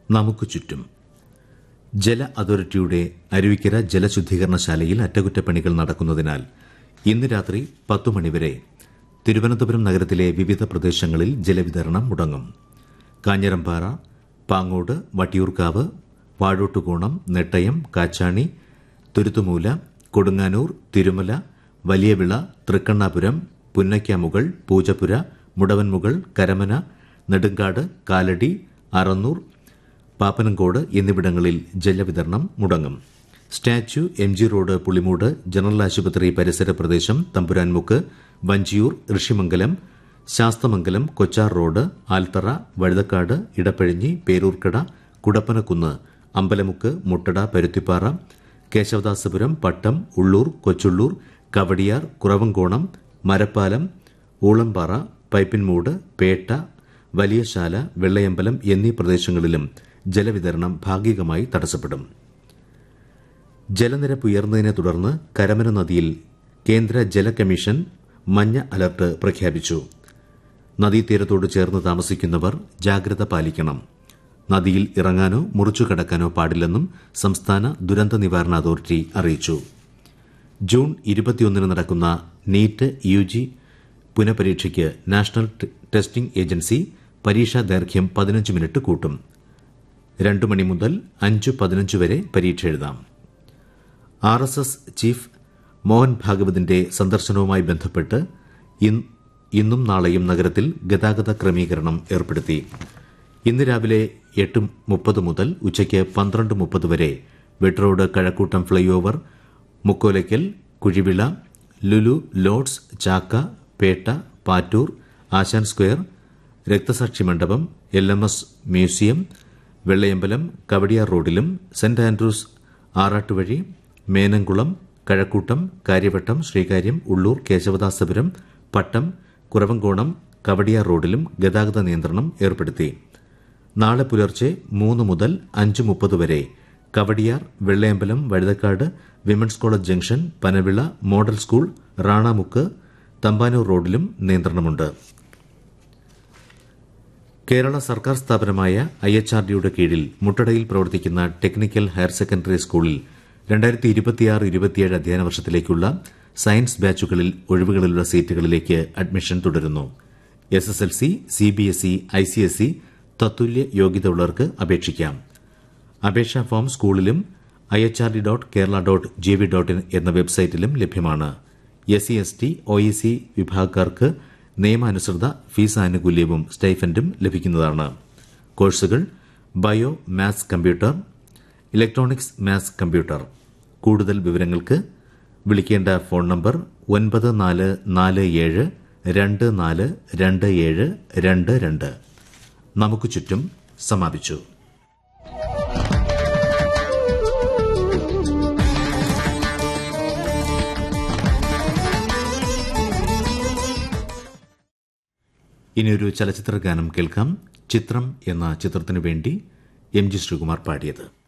നമുക്ക് ചുറ്റും ജല അതോറിറ്റിയുടെ അരുവിക്കര ജലശുദ്ധീകരണശാലയിൽ അറ്റകുറ്റപ്പണികൾ നടക്കുന്നതിനാൽ ഇന്ന് രാത്രി പത്തു മണിവരെ തിരുവനന്തപുരം നഗരത്തിലെ വിവിധ പ്രദേശങ്ങളിൽ ജലവിതരണം മുടങ്ങും കാഞ്ഞിരമ്പാറ പാങ്ങോട് വട്ടിയൂർക്കാവ് വാഴോട്ടുകോണം നെട്ടയം കാച്ചാണി തുരുത്തുമൂല കൊടുങ്ങാനൂർ തിരുമല വലിയവിള തൃക്കണ്ണാപുരം പുന്നയ്ക്കാമുകൾ പൂജപ്പുര മുടവൻമുകൾ കരമന നെടുങ്കാട് കാലടി അറന്നൂർ പാപ്പനംകോട് എന്നിവിടങ്ങളിൽ ജലവിതരണം മുടങ്ങും statue M G road Pulimoodu general ആശുപത്രി പരിസര പ്രദേശം തമ്പുരാൻമുക്ക് വഞ്ചിയൂർ ഋഷിമംഗലം ശാസ്തമംഗലം കൊച്ചാർ റോഡ് ആൽത്തറ വഴുതക്കാട് ഇടപ്പഴിഞ്ഞി പേരൂർക്കട കുടപ്പനക്കുന്ന് അമ്പലമുക്ക് മുട്ടട പരുത്തിപ്പാറ കേശവദാസപുരം പട്ടം ഉള്ളൂർ കൊച്ചുള്ളൂർ കവടിയാർ കുറവങ്കോണം മരപ്പാലം ഊളംപാറ പൈപ്പിൻമൂട് പേട്ട വലിയശാല വെള്ളയമ്പലം എന്നീ പ്രദേശങ്ങളിലും ജലവിതരണം ഭാഗികമായി തടസ്സപ്പെടും ജലനിരപ്പ് ഉയർന്നതിനെ തുടർന്ന് കരമന നദിയിൽ കേന്ദ്ര ജല കമ്മീഷൻ മഞ്ഞ അലർട്ട് പ്രഖ്യാപിച്ചു നദീതീരത്തോട് ചേർന്ന് താമസിക്കുന്നവർ ജാഗ്രത പാലിക്കണം നദിയിൽ ഇറങ്ങാനോ മുറിച്ചു കടക്കാനോ പാടില്ലെന്നും സംസ്ഥാന ദുരന്ത നിവാരണ അതോറിറ്റി അറിയിച്ചു ജൂൺ ഇരുപത്തിയൊന്നിന് നടക്കുന്ന നീറ്റ് യു ജി പുനഃപരീക്ഷയ്ക്ക് നാഷണൽ ടെസ്റ്റിംഗ് ഏജൻസി പരീക്ഷാ ദൈർഘ്യം പതിനഞ്ച് മിനിറ്റ് കൂട്ടും രണ്ടു മണി മുതൽ അഞ്ച് പതിനഞ്ച് വരെ പരീക്ഷ എഴുതാം R S S chief Mohan ഭാഗവതിന്റെ സന്ദർശനവുമായി ബന്ധപ്പെട്ട് ഇന്നും നാളെയും നഗരത്തിൽ ഗതാഗത ക്രമീകരണം ഏർപ്പെടുത്തി ഇന്ന് രാവിലെ എട്ട് മുപ്പത് മുതൽ ഉച്ചയ്ക്ക് പന്ത്രണ്ട് മുപ്പത് വരെ Vettu road Kazhakkoottam flyover Mukkolakkal Kuzhivila Lulu Lords Chakka Pettah Pattoor Asan square രക്തസാക്ഷി മണ്ഡപം L M S museum Vellayambalam Kowdiar റോഡിലും സെന്റ് ആൻഡ്രൂസ് ആറാട്ടുവഴി മേനംകുളം കഴക്കൂട്ടം കാര്യവട്ടം ശ്രീകാര്യം ഉള്ളൂർ കേശവദാസപുരം പട്ടം കുറവങ്കോണം കവടിയാർ റോഡിലും ഗതാഗത നിയന്ത്രണം ഏർപ്പെടുത്തി നാളെ പുലർച്ചെ മൂന്ന് മുതൽ അഞ്ച് മുപ്പത് വരെ Kowdiar Vellayambalam Vazhuthacaud women's college junction Panavila model school Ranamukku Thampanoor റോഡിലും നിയന്ത്രണമുണ്ട് കേരള സർക്കാർ സ്ഥാപനമായ ഐ എച്ച് ആർ ഡിയുടെ കീഴിൽ മുട്ടടയിൽ പ്രവർത്തിക്കുന്ന ടെക്നിക്കൽ ഹയർ സെക്കൻഡറി സ്കൂളിൽ രണ്ടായിരത്തി ഇരുപത്തിയാറ് ഇരുപത്തിയേഴ് അധ്യയന വർഷത്തിലേക്കുള്ള സയൻസ് ബാച്ചുകളിൽ ഒഴിവുകളുള്ള സീറ്റുകളിലേക്ക് അഡ്മിഷൻ തുടരുന്നു S S L C C B S E I C S E തത്തുല്യ യോഗ്യത ഉള്ളവർക്ക് അപേക്ഷിക്കാം അപേക്ഷാ ഫോം സ്കൂളിലും I H R D dot Kerala dot G V dot in എന്ന വെബ്സൈറ്റിലും ലഭ്യമാണ് S C S T O E C വിഭാഗക്കാർക്ക് നിയമാനുസൃത ഫീസ് ആനുകൂല്യവും സ്റ്റൈഫൻഡും ലഭിക്കുന്നതാണ് കോഴ്സുകൾ bio maths computer electronics maths computer കൂടുതൽ വിവരങ്ങൾക്ക് വിളിക്കേണ്ട ഫോൺ നമ്പർ ഒൻപത് നാല് നാല് ഏഴ് രണ്ട് നാല് രണ്ട് ഏഴ് രണ്ട് രണ്ട് നമുക്ക് ചുറ്റും സമാപിച്ചു ഇനിയൊരു ചലച്ചിത്ര ഗാനം കേൾക്കാം ചിത്രം എന്ന ചിത്രത്തിനു വേണ്ടി എം ജി ശ്രീകുമാർ പാടിയത്